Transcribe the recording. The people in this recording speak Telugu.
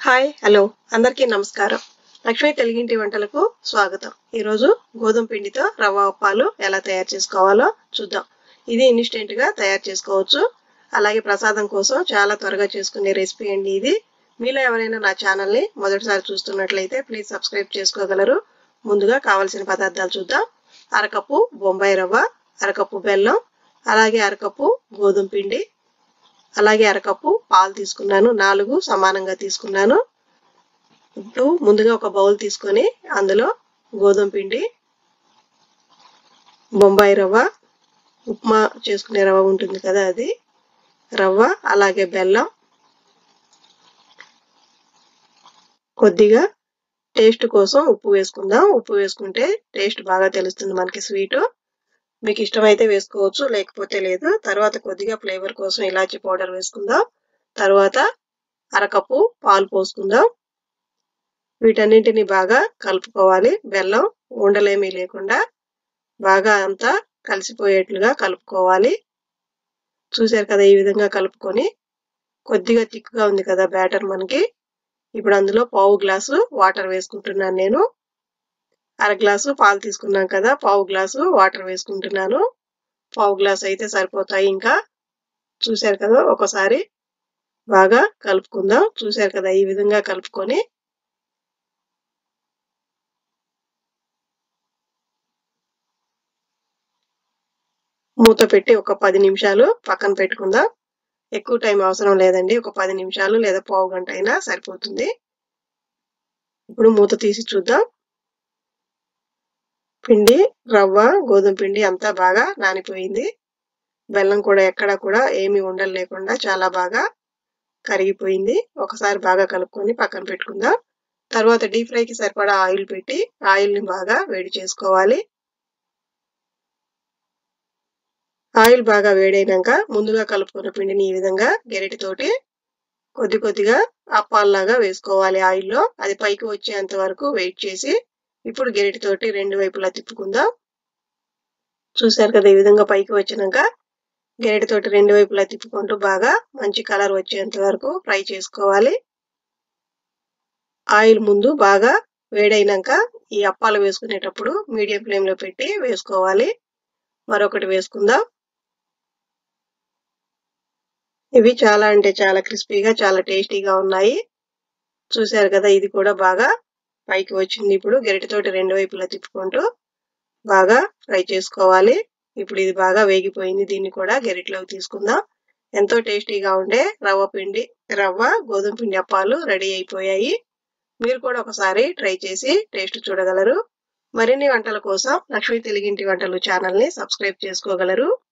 హాయ్ హలో అందరికీ నమస్కారం లక్ష్మీ తెలుగింటి వంటలకు స్వాగతం ఈరోజు గోధుమ పిండితో రవ్వ అప్పాలు ఎలా తయారు చేసుకోవాలో చూద్దాం ఇది ఇన్స్టెంట్ గా తయారు చేసుకోవచ్చు అలాగే ప్రసాదం కోసం చాలా త్వరగా చేసుకునే రెసిపీ అండి ఇది మీలో ఎవరైనా నా ఛానల్ ని మొదటిసారి చూస్తున్నట్లయితే ప్లీజ్ సబ్స్క్రైబ్ చేసుకోగలరు ముందుగా కావలసిన పదార్థాలు చూద్దాం అరకప్పు బొంబాయి రవ్వ అరకప్పు బెల్లం అలాగే అరకప్పు గోధుమ పిండి అలాగే అరకప్పు పాలు తీసుకున్నాను నాలుగు సమానంగా తీసుకున్నాను ఇప్పుడు ముందుగా ఒక బౌల్ తీసుకొని అందులో గోధుమ పిండి బొంబాయి రవ్వ ఉప్మా చేసుకునే రవ్వ ఉంటుంది కదా అది రవ్వ అలాగే బెల్లం కొద్దిగా టేస్ట్ కోసం ఉప్పు వేసుకుందాం ఉప్పు వేసుకుంటే టేస్ట్ బాగా తెలుస్తుంది మనకి స్వీటు మీకు ఇష్టమైతే వేసుకోవచ్చు లేకపోతే లేదు తర్వాత కొద్దిగా ఫ్లేవర్ కోసం ఇలాచీ పౌడర్ వేసుకుందాం తర్వాత అరకప్పు పాలు పోసుకుందాం వీటన్నింటిని బాగా కలుపుకోవాలి బెల్లం ఉండలేమీ లేకుండా బాగా అంతా కలిసిపోయేట్లుగా కలుపుకోవాలి చూశారు కదా ఈ విధంగా కలుపుకొని కొద్దిగా థిక్గా ఉంది కదా బ్యాటర్ మనకి ఇప్పుడు అందులో పావు గ్లాసు వాటర్ వేసుకుంటున్నాను నేను అర గ్లాసు పాలు తీసుకున్నాం కదా పావు గ్లాసు వాటర్ వేసుకుంటున్నాను పావు గ్లాస్ అయితే సరిపోతాయి ఇంకా చూశారు కదా ఒకసారి బాగా కలుపుకుందాం చూశారు కదా ఈ విధంగా కలుపుకొని మూత పెట్టి ఒక పది నిమిషాలు పక్కన పెట్టుకుందాం ఎక్కువ టైం అవసరం లేదండి ఒక పది నిమిషాలు లేదా పావు గంట అయినా సరిపోతుంది ఇప్పుడు మూత తీసి చూద్దాం పిండి రవ్వ గోధుమ పిండి అంతా బాగా నానిపోయింది బెల్లం కూడా ఎక్కడ కూడా ఏమి ఉండలు లేకుండా చాలా బాగా కరిగిపోయింది ఒకసారి బాగా కలుపుకొని పక్కన పెట్టుకుందాం తర్వాత డీప్ ఫ్రైకి సరిపడా ఆయిల్ పెట్టి ఆయిల్ని బాగా వేడి చేసుకోవాలి ఆయిల్ బాగా వేడైనాక ముందుగా కలుపుకున్న పిండిని ఈ విధంగా గెరిటితోటి కొద్ది కొద్దిగా అప్పాల్లాగా వేసుకోవాలి ఆయిల్లో అది పైకి వచ్చేంత వరకు వెయిట్ చేసి ఇప్పుడు గెరిటితోటి రెండు వైపులా తిప్పుకుందాం చూసారు కదా ఈ విధంగా పైకి వచ్చినాక గెరిటితోటి రెండు వైపులా తిప్పుకుంటూ బాగా మంచి కలర్ వచ్చేంత వరకు ఫ్రై చేసుకోవాలి ఆయిల్ ముందు బాగా వేడైనాక ఈ అప్పాలు వేసుకునేటప్పుడు మీడియం ఫ్లేమ్లో పెట్టి వేసుకోవాలి మరొకటి వేసుకుందాం ఇవి చాలా అంటే చాలా క్రిస్పీగా చాలా టేస్టీగా ఉన్నాయి చూశారు కదా ఇది కూడా బాగా పైకి వచ్చింది ఇప్పుడు గరిటెతోటి రెండు వైపులా తిప్పుకుంటూ బాగా ఫ్రై చేసుకోవాలి ఇప్పుడు ఇది బాగా వేగిపోయింది దీన్ని కూడా గరిటలోకి తీసుకుందాం ఎంతో టేస్టీగా ఉండే రవ్వ పిండి రవ్వ గోధుమ పిండి అప్పాలు రెడీ అయిపోయాయి మీరు కూడా ఒకసారి ట్రై చేసి టేస్ట్ చూడగలరు మరిన్ని వంటల కోసం లక్ష్మీ తెలుగింటి వంటలు ఛానల్ని సబ్స్క్రైబ్ చేసుకోగలరు